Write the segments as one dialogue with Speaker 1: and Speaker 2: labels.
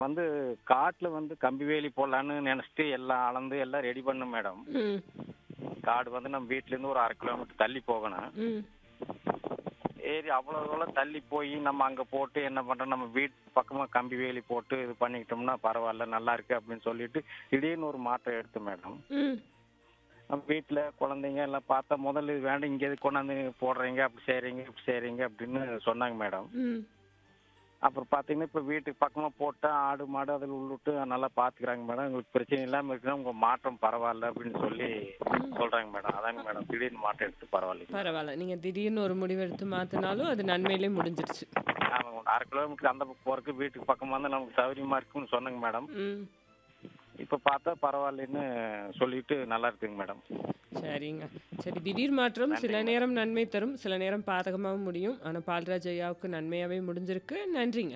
Speaker 1: வந்து காட்டுல வந்து கம்பி வேலி போடலான்னு நினைச்சிட்டு எல்லாம் அளந்து எல்லாம் ரெடி பண்ணும் மேடம்
Speaker 2: ம்
Speaker 1: காடு வந்து நம்ம வீட்ல இருந்து ஒரு அரை கிலோமீட்டர் தள்ளி போகணும்
Speaker 2: ம்
Speaker 1: ஏறி அவ்வளவு தூரம் தள்ளி போய் நம்ம அங்க போட்டு என்ன பண்றோம் நம்ம வீட்டு பக்கமா கம்பி வேலி போட்டு இது பண்ணிக்கிட்டோம்னா பரவாயில்ல நல்லா இருக்கு அப்படின்னு சொல்லிட்டு திடீர்னு ஒரு மாற்றம் எடுத்து மேடம்
Speaker 2: ம்
Speaker 1: நம்ம வீட்டுல குழந்தைங்க எல்லாம் பார்த்தா முதல்ல இது வேண்டாம் இங்க எதுக்கு கொண்டாந்து போடுறீங்க அப்படி செய்றீங்க இப்படி செய்றீங்க அப்படின்னு சொன்னாங்க மேடம்
Speaker 2: ம்
Speaker 1: அப்புறம் பார்த்தீங்கன்னா இப்போ வீட்டுக்கு பக்கமாக போட்டால் ஆடு மாடு அதில் உள்ளிட்டு நல்லா பார்த்துக்கிறாங்க மேடம் உங்களுக்கு பிரச்சனை இல்லாமல் இருக்குன்னா உங்கள் மாற்றம் பரவாயில்ல அப்படின்னு சொல்லி சொல்கிறாங்க மேடம் அதாங்க மேடம் திடீர்னு மாற்றம் எடுத்து பரவாயில்லைங்க
Speaker 2: பரவாயில்ல நீங்க திடீர்னு ஒரு முடிவெடுத்து மாத்தினாலும் அது நன்மையிலே முடிஞ்சிருச்சு
Speaker 1: ஆமாங்க அரை கிலோமீட்டர் அந்த பக்கம் போகிறதுக்கு வீட்டுக்கு பக்கமாக இருந்தால் நமக்கு சௌகரியமாக இருக்குன்னு சொன்னாங்க மேடம்
Speaker 2: ம்
Speaker 1: இப்போ பார்த்தா பரவாயில்லைன்னு சொல்லிட்டு நல்லா இருக்குங்க மேடம்
Speaker 2: சரிங்க சரி திடீர் மாற்றம் சில நேரம் நன்மை தரும் சில நேரம் பாதகமாகவும் முடியும் ஆனால் பால்ராஜ் ஐயாவுக்கு நன்மையாகவே முடிஞ்சிருக்கு நன்றிங்க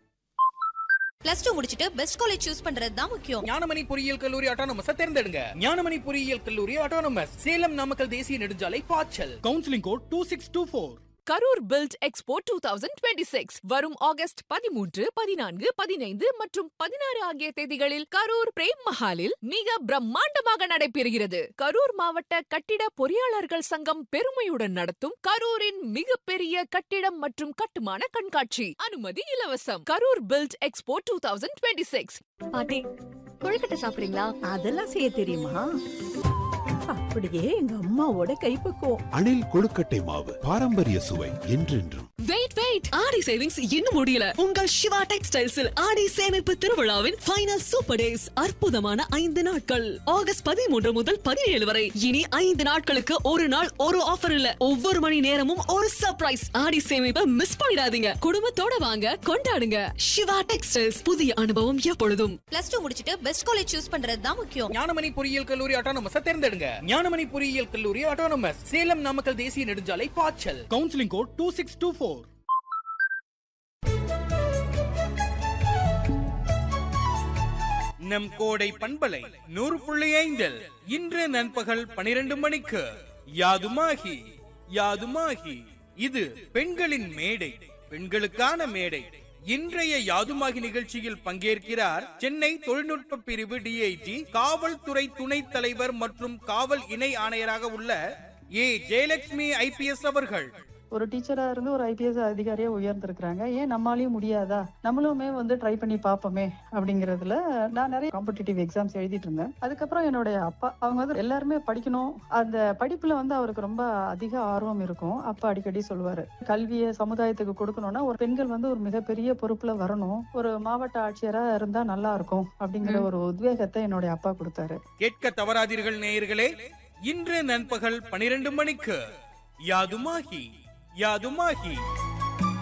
Speaker 3: பிளஸ் டூ முடிச்சிட்டு பெஸ்ட் காலேஜ் சூஸ் பண்றது தான் முக்கியம்
Speaker 4: ஞானமணி பொறியியல் கல்லூரி ஆட்டோனமஸ் தேர்ந்தெடுங்க ஞானமணி பொறியியல் கல்லூரி ஆட்டோனமஸ் சேலம் நாமக்கல் தேசிய நெடுஞ்சாலை பாய்ச்சல் counselling code two six two four
Speaker 5: Karur build expo two thousand twenty six வரும் ஆகஸ்ட் பதிமூன்று பதினான்கு பதினைந்து மற்றும் பதினாறு ஆகிய தேதிகளில் கரூர் பிரேம் மஹாலில் மிக பிரம்மாண்டமாக நடைபெறுகிறது கரூர் மாவட்ட கட்டிட பொறியாளர்கள் சங்கம் பெருமையுடன் நடத்தும் கரூரின் மிகப்பெரிய கட்டிடம் மற்றும் கட்டுமான கண்காட்சி அனுமதி இலவசம் Karur build expo two thousand twenty six
Speaker 6: பாட்டி கொழுக்கட்டை சாப்பிடுறீங்களா
Speaker 7: அதெல்லாம் செய்ய தெரியுமா அப்படியே எங்க அம்மாவோட கைப்பக்குவம்
Speaker 8: அணில் கொழுக்கட்டை மாவு பாரம்பரிய சுவை என்றென்றும்
Speaker 5: வெயிட் வெயிட் ஆடி சேவிங்ஸ் இன்னும் முடியல உங்கள் சிவா டெக்ஸ்டைல்ஸில் ஆடி சேமிப்பு திருவிழாவின் ஃபைனல் சூப்பர் டேஸ் அற்புதமான ஐந்து நாட்கள் ஆகஸ்ட் பதிமூன்று முதல் பதினேழு வரை இனி ஐந்து நாட்களுக்கு ஒரு நாள் ஒரு ஆஃபர் இல்ல ஒவ்வொரு மணி நேரமும் ஒரு சர்ப்ரைஸ் ஆடி சேமிப்பை மிஸ் பண்ணிடாதீங்க குடும்பத்தோட வாங்க கொண்டாடுங்க சிவா டெக்ஸ்டைல்ஸ் புதிய அனுபவம் எப்பொழுதும்
Speaker 3: பிளஸ் டூ முடிச்சிட்டு பெஸ்ட் காலேஜ் சூஸ் பண்றது தான் முக்கியம்
Speaker 4: ஞானமணி பொறியியல் கல்லூரி ஆட்டோனமஸ் தேர்ந்தெடுங்க ஞானமணி பொறியியல் கல்லூரி ஆட்டோனமஸ் சேலம் நாமக்கல் தேசிய நெடுஞ்சாலை பாய்ச்சல் counselling code two six two four நம் கோடை பண்பலை நூறு புள்ளி ஐந்தில் இன்று நண்பகல் பனிரெண்டு மணிக்கு யாதுமாகி யாதுமாகி இது பெண்களின் மேடை பெண்களுக்கான மேடை இன்றைய யாதுமாகி நிகழ்ச்சியில் பங்கேற்கிறார் சென்னை தொழில்நுட்ப பிரிவு டிஐஜி காவல்துறை துணைத் தலைவர் மற்றும் காவல் இணை ஆணையராக உள்ள ஏ ஜெயலட்சுமி ஐபிஎஸ் அவர்கள்
Speaker 9: ஒரு டீச்சரா இருந்து ஒரு ஐபிஎஸ் அதிகாரியா உயர்ந்திருக்கிறாங்க ஏன் நம்மளாலையும் முடியாதா நம்மளுமே வந்து ட்ரை பண்ணி பார்ப்போமே அப்படிங்கறதுல நான் நிறைய காம்படிட்டிவ் எக்ஸாம்ஸ் எழுதிட்டு இருந்தேன் அதுக்கப்புறம் என்னுடைய அப்பா அவங்க வந்து எல்லாருமே படிக்கணும் அந்த படிப்புல வந்து அவருக்கு ரொம்ப அதிக ஆர்வம் இருக்கும் அப்பா அடிக்கடி சொல்லுவாரு கல்வியை சமுதாயத்துக்கு கொடுக்கணும்னா ஒரு பெண்கள் வந்து ஒரு மிகப்பெரிய பொறுப்புல வரணும் ஒரு மாவட்ட ஆட்சியரா இருந்தா நல்லா இருக்கும் அப்படிங்கிற ஒரு உத்வேகத்தை என்னுடைய அப்பா கொடுத்தாரு
Speaker 4: கேட்க தவறாதீர்கள் நேயர்களே இன்று நண்பகல் பனிரெண்டு மணிக்கு யாதுமாகி யாதுமாகி